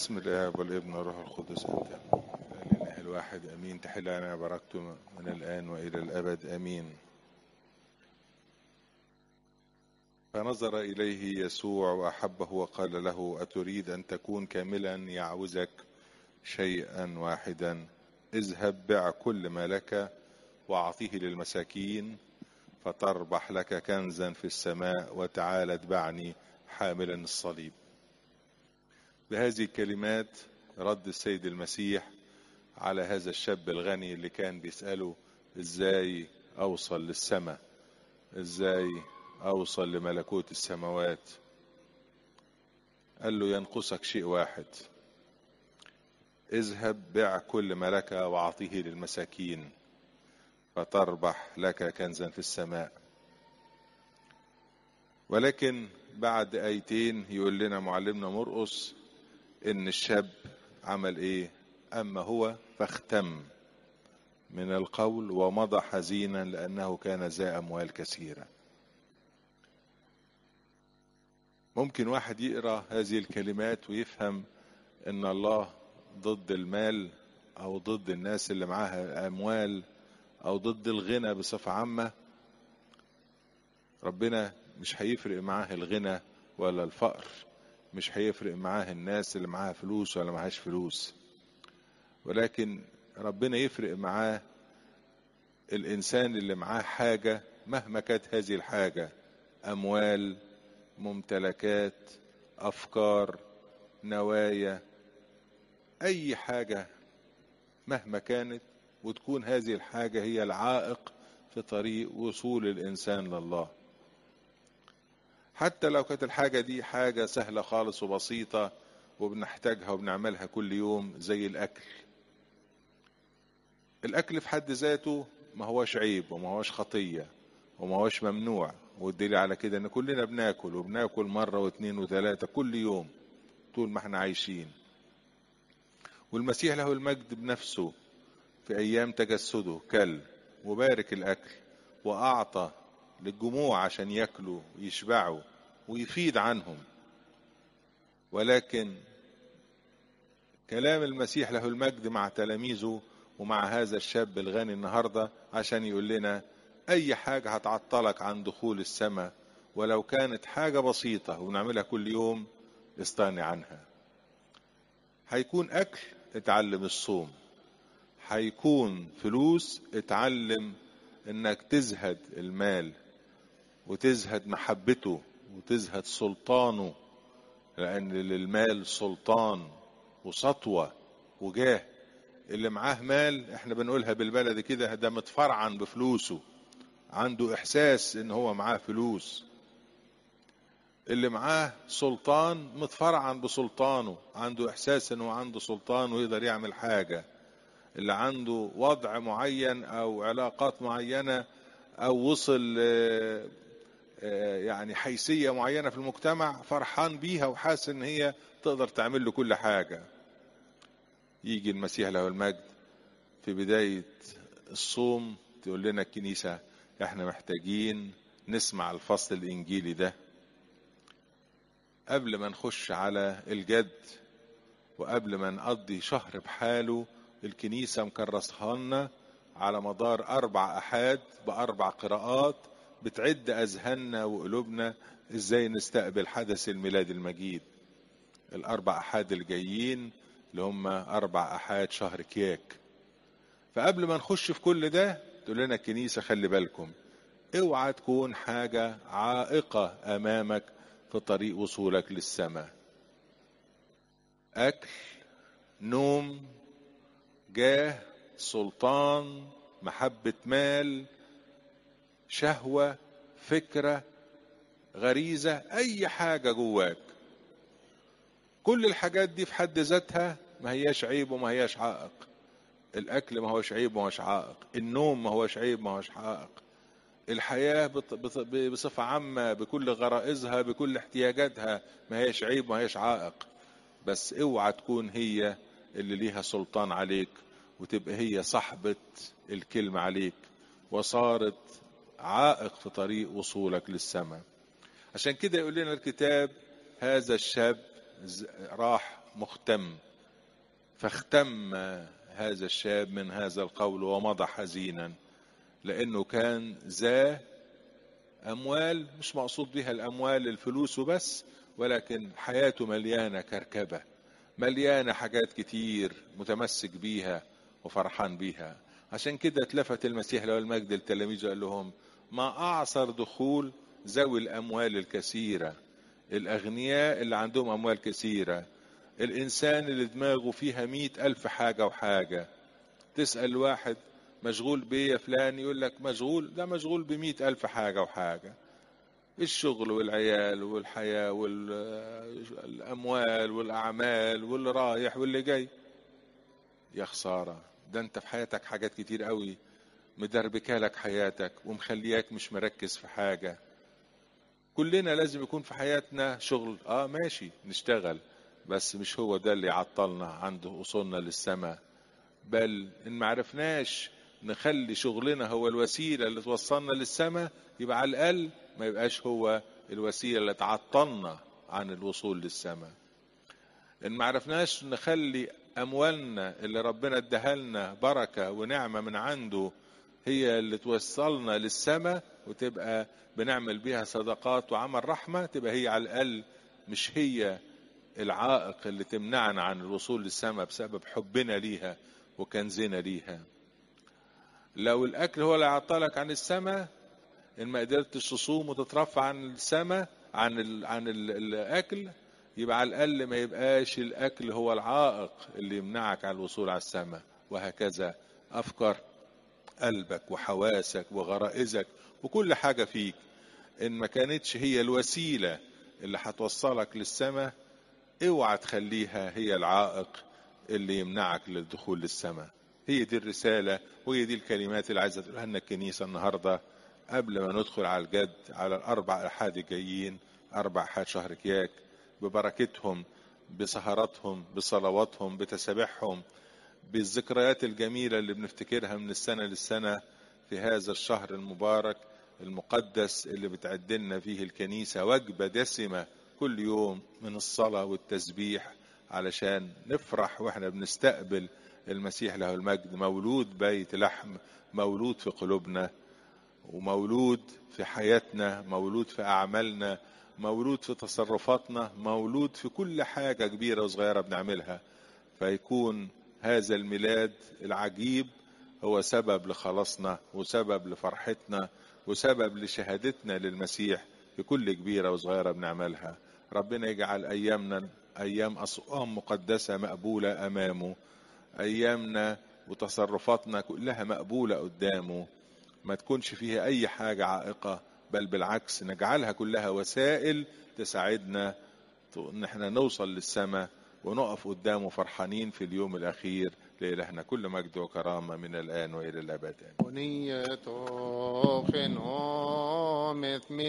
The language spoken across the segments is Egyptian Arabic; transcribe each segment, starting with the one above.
باسم الآب والابن والروح القدس أنت الإله الواحد أمين تحل لنا بركته من الآن وإلى الأبد أمين فنظر إليه يسوع وأحبه وقال له أتريد أن تكون كاملا يعوزك شيئا واحدا اذهب بع كل ما لك وأعطيه للمساكين فتربح لك كنزا في السماء وتعال اتبعني حاملا الصليب بهذه الكلمات رد السيد المسيح على هذا الشاب الغني اللي كان بيسأله ازاي اوصل للسماء ازاي اوصل لملكوت السماوات قال له ينقصك شيء واحد اذهب بع كل ما لك واعطيه للمساكين فتربح لك كنزا في السماء ولكن بعد ايتين يقول لنا معلمنا مرقس ان الشاب عمل ايه اما هو فاختم من القول ومضى حزينا لانه كان ذا اموال كثيره ممكن واحد يقرا هذه الكلمات ويفهم ان الله ضد المال او ضد الناس اللي معاها اموال او ضد الغنى بصفه عامه ربنا مش هيفرق معاه الغنى ولا الفقر مش هيفرق معاه الناس اللي معاها فلوس ولا معهاش فلوس ولكن ربنا يفرق معاه الانسان اللي معاه حاجه مهما كانت هذه الحاجه اموال ممتلكات افكار نوايا اي حاجه مهما كانت وتكون هذه الحاجه هي العائق في طريق وصول الانسان لله حتى لو كانت الحاجه دي حاجه سهله خالص وبسيطه وبنحتاجها وبنعملها كل يوم زي الاكل الاكل في حد ذاته ما هوش عيب وما هوش خطيه وما هوش ممنوع والدليل على كده ان كلنا بناكل وبناكل مره واثنين وثلاثه كل يوم طول ما احنا عايشين والمسيح له المجد بنفسه في ايام تجسده كل وبارك الاكل واعطى للجموع عشان ياكلوا ويشبعوا ويفيد عنهم ولكن كلام المسيح له المجد مع تلاميذه ومع هذا الشاب الغني النهارده عشان يقول لنا اي حاجه هتعطلك عن دخول السماء ولو كانت حاجه بسيطه وبنعملها كل يوم استغني عنها هيكون اكل اتعلم الصوم هيكون فلوس اتعلم انك تزهد المال وتزهد محبته وتزهد سلطانه لان للمال سلطان وسطوه وجاه اللي معاه مال احنا بنقولها بالبلد كده ده متفرعن بفلوسه عنده احساس ان هو معاه فلوس اللي معاه سلطان متفرعن بسلطانه عنده احساس انه عنده سلطان ويقدر يعمل حاجه اللي عنده وضع معين او علاقات معينه او وصل يعني حيثيه معينه في المجتمع فرحان بيها وحاسس ان هي تقدر تعمل له كل حاجه يجي المسيح له المجد في بدايه الصوم تقول لنا الكنيسه احنا محتاجين نسمع الفصل الانجيلي ده قبل ما نخش على الجد وقبل ما نقضي شهر بحاله الكنيسة مكرسها لنا على مدار أربع أحاد بأربع قراءات بتعد أذهاننا وقلوبنا إزاي نستقبل حدث الميلاد المجيد الأربع أحاد الجايين اللي هم أربع أحاد شهر كياك فقبل ما نخش في كل ده تقول لنا الكنيسة خلي بالكم اوعى تكون حاجة عائقة أمامك في طريق وصولك للسماء أكل نوم جاه سلطان محبة مال شهوة فكرة غريزة أي حاجة جواك كل الحاجات دي في حد ذاتها ما هياش عيب وما هياش عائق الأكل ما هوش عيب وما هوش عائق النوم ما هوش عيب ما هوش عائق الحياة بصفة عامة بكل غرائزها بكل احتياجاتها ما هيش عيب ما هيش عائق بس اوعى تكون هي اللي ليها سلطان عليك وتبقى هي صاحبة الكلمة عليك وصارت عائق في طريق وصولك للسماء عشان كده يقول لنا الكتاب هذا الشاب راح مختم فاختم هذا الشاب من هذا القول ومضى حزينا لانه كان ذا اموال مش مقصود بها الاموال الفلوس وبس ولكن حياته مليانه كركبه مليانه حاجات كتير متمسك بيها وفرحان بيها عشان كده اتلفت المسيح له المجد لتلاميذه قال لهم ما اعصر دخول ذوي الاموال الكثيره الاغنياء اللي عندهم اموال كثيره الانسان اللي دماغه فيها مئة الف حاجه وحاجه تسال واحد مشغول بيه فلان يقول لك مشغول ده مشغول بمئة ألف حاجة وحاجة الشغل والعيال والحياة والأموال والأعمال واللي رايح واللي جاي يا خسارة ده انت في حياتك حاجات كتير قوي مدربكة لك حياتك ومخلياك مش مركز في حاجة كلنا لازم يكون في حياتنا شغل اه ماشي نشتغل بس مش هو ده اللي يعطلنا عند وصولنا للسماء بل ان معرفناش نخلي شغلنا هو الوسيله اللي توصلنا للسماء يبقى على الاقل ما يبقاش هو الوسيله اللي تعطلنا عن الوصول للسماء ان ما عرفناش نخلي اموالنا اللي ربنا اداها لنا بركه ونعمه من عنده هي اللي توصلنا للسماء وتبقى بنعمل بيها صدقات وعمل رحمه تبقى هي على الاقل مش هي العائق اللي تمنعنا عن الوصول للسماء بسبب حبنا ليها وكنزنا ليها لو الاكل هو اللي يعطلك عن السماء ان ما قدرتش تصوم وتترفع عن السماء عن ال عن ال الاكل يبقى على الاقل ما يبقاش الاكل هو العائق اللي يمنعك عن الوصول على السماء وهكذا افكار قلبك وحواسك وغرائزك وكل حاجه فيك ان ما كانتش هي الوسيله اللي هتوصلك للسماء اوعى تخليها هي العائق اللي يمنعك للدخول للسماء هي دي الرسالة وهي دي الكلمات اللي عايزة تقولها لنا الكنيسة النهاردة قبل ما ندخل على الجد على الأربع أحاد الجايين أربع أحاد شهر كياك ببركتهم بسهراتهم بصلواتهم بتسابيحهم بالذكريات الجميلة اللي بنفتكرها من السنة للسنة في هذا الشهر المبارك المقدس اللي بتعد لنا فيه الكنيسة وجبة دسمة كل يوم من الصلاة والتسبيح علشان نفرح واحنا بنستقبل المسيح له المجد مولود بيت لحم مولود في قلوبنا ومولود في حياتنا مولود في أعمالنا مولود في تصرفاتنا مولود في كل حاجة كبيرة وصغيرة بنعملها فيكون هذا الميلاد العجيب هو سبب لخلاصنا وسبب لفرحتنا وسبب لشهادتنا للمسيح في كل كبيرة وصغيرة بنعملها ربنا يجعل أيامنا أيام أصوام مقدسة مقبولة أمامه أيامنا وتصرفاتنا كلها مقبولة قدامه ما تكونش فيها أي حاجة عائقة بل بالعكس نجعلها كلها وسائل تساعدنا ان احنا نوصل للسماء ونقف قدامه فرحانين في اليوم الأخير لإلهنا كل مجد وكرامة من الآن وإلى الأبد ونية خنهم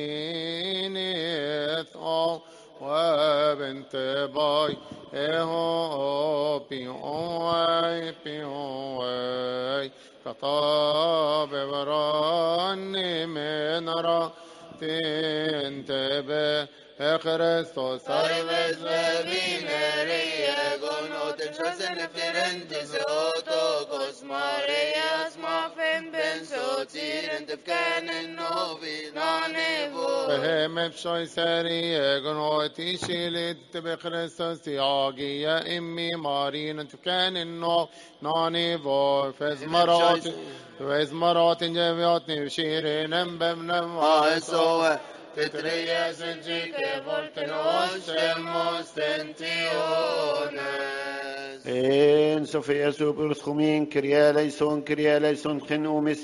اثمينيث وبنت باي اهو بيوي بيوي كطاب براني من را تنتبه Kristus Salves me vineria gonoten chosen differentes otokos Marias mafen ben sotiren tefkanen novi nanevo فهم بشوي سري قنوتي شيلت بخريستوس ياغي يا امي مارين انت كان النو ناني فور فز مرات فز مرات جميعتني بشيرين بمنم Aesoe Tetrias engique voltenos emos tentiones En Sofia Super Schumin, Kriya Leison, Kriya Leison, Gen Umis